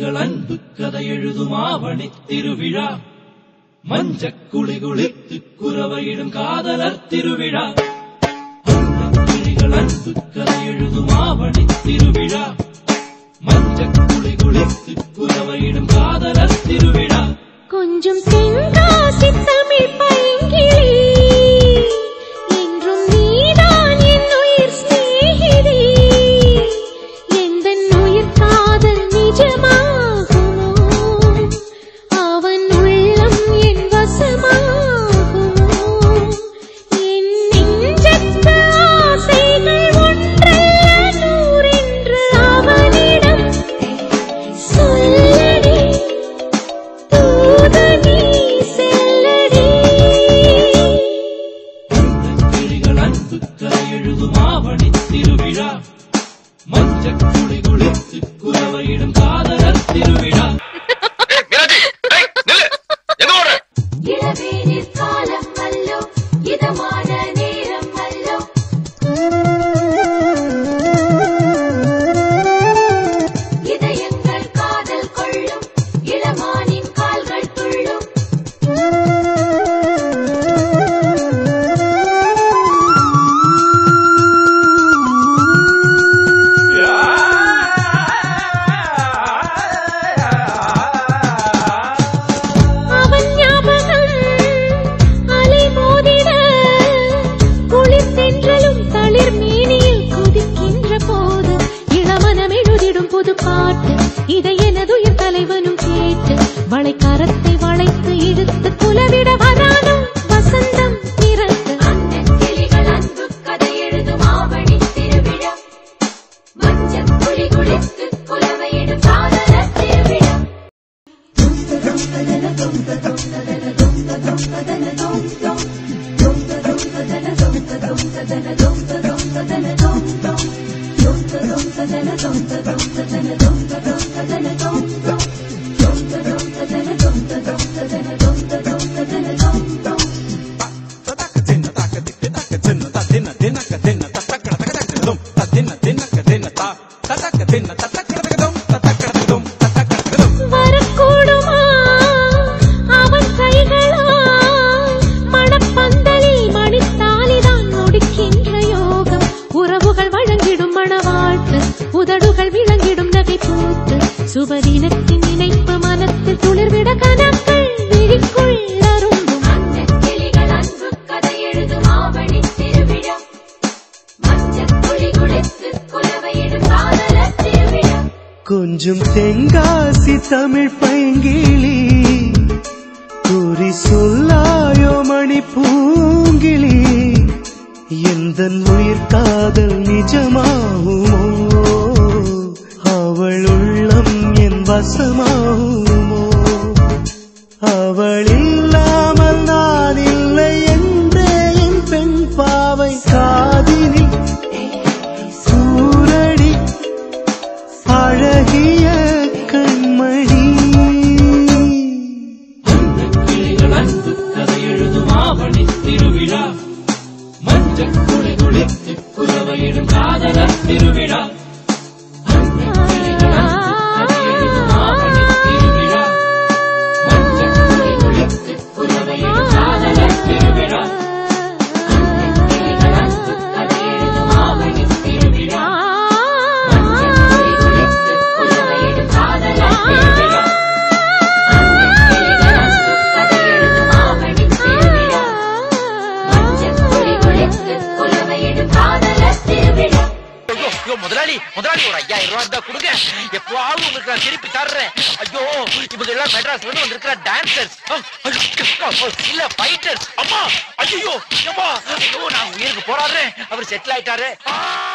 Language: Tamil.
கிளிகள் அன்பு கதை எழுதும் ஆவணி திருவிழா மஞ்சக் குளி குளித்து குறவையிடும் காதலர் திருவிழா கிளிகள் அன்பு கதை எழுதும் ஆவணி திருவிழா மஞ்சக் குளி குளித்து குறவையிடும் காதலர் திருவிழா கொஞ்சம் தென்காசி தமிழ் பைங்கிளி என்றும் நீதான் என் உயிர் சிநேகிதி எந்தன் உயிர் காதல் நிஜமாகுமோ அவன் உள்ளம் என் வசமாகுமோ என் நெஞ்சத்து ஆசைகள் ஒன்றல்ல நூறென்று அவனிடம் சொல்லடி தூதனி செல்லடி கிளிகள் அன்பு கதை எழுதும் ஆவணி திருவிழா மஞ்சக் குளி குளித்து குறவையிடும் காதலர் திருவிழா மீனாட்சி டேய், நில்லு எங்க ஓடுற இளவேனில் காலம் அல்லோ இதமான நேரம் அல்லோ இதயங்கள் காதல் கொள்ளும் இளமானின் கால்கள் துள்ளும் அவன் ஞாபகம் அலை மோதிட குளிர் தென்றலும் தளிர் மேனியில் குதிக்கின்ற போது இளமனம் எழுதிடும் புது பாட்டு இதை எனதுயிர் தலைவனும் கேட்டு வளைக்கரத்தை வளைத்து இழுத்து குலவிட வரானோ வசந்தம் பிறந்து அந்த கிளிகள் அன்பு கதை எழுதும் ஆவணி திருவிழா மஞ்சள் குளி குளித்து குலவையிடும் காதலர் திருவிழா வரக்கூடுமா அவன் கைகளால் மணப்பந்தலில் மணித்தாலிதான் முடிக்கின்ற யோகம் உறவுகள் வழங்கிடும் மணவாழ்த்து உதடுகள் விளங்கிடும் நகை பூத்து சுபதினத்தின் நினைப்பு மனத்தில் துளிர்விட கனக்கள் விழிக்குள் அரும்பும் அந்த கிளிகள் அன்பு கதை எழுதும் ஆவணி திருவிழா மஞ்சள் குளி குளித்து குலவையிடும் காதலர் திருவிழா கொஞ்சம் தென்காசி தமிழ் பைங்கிளி குறி சொல்லாயோ மணி பூங்கிளி எந்த உயிர் காதல் நிஜமாகுமோ அவள் உள்ளம் என் வசமாகுமோ அவள் இல்லாமல் நான் இல்லை என்றே என் பெண் பாவை காதினில் சூரடி அழகிய கண்மணி கிளிகள் அன்பு கதை எழுதும் ஆவணி திருவிழா மஞ்சள் குளி குளித்து குறவையிடும் காதலர் திருவிழா கிளிகள் அன்பு கதை எழுதும் ஆவணி திருவிழா மஞ்சள் குளி குளித்து குறவையிடும் காதலர் திருவிழா கிளிகள் அன்பு கதை எழுதும் ஆவணி திருவிழா மஞ்சள் குளி குளித்து குறவையிடும் காதலர் திருவிழா ஐயோ ஐயோ முதலாளி முதலாளி ஒரு ஐயாயிரம் ரூபாய் தான் கொடுங்க எப்பவாவது உங்களுக்கு நான் திருப்பி தர்றேன் ஐயோ இவங்க எல்லாம் மெட்ராஸ்ல இருந்து வந்திருக்கிற டான்சர்ஸ் இல்ல ஃபைட்டர்ஸ் அம்மா ஐயோ அம்மா ஐயோ நான் உயிருக்கு போராடுறேன் அவர் செட்டில் ஆயிட்டாரு ஆ!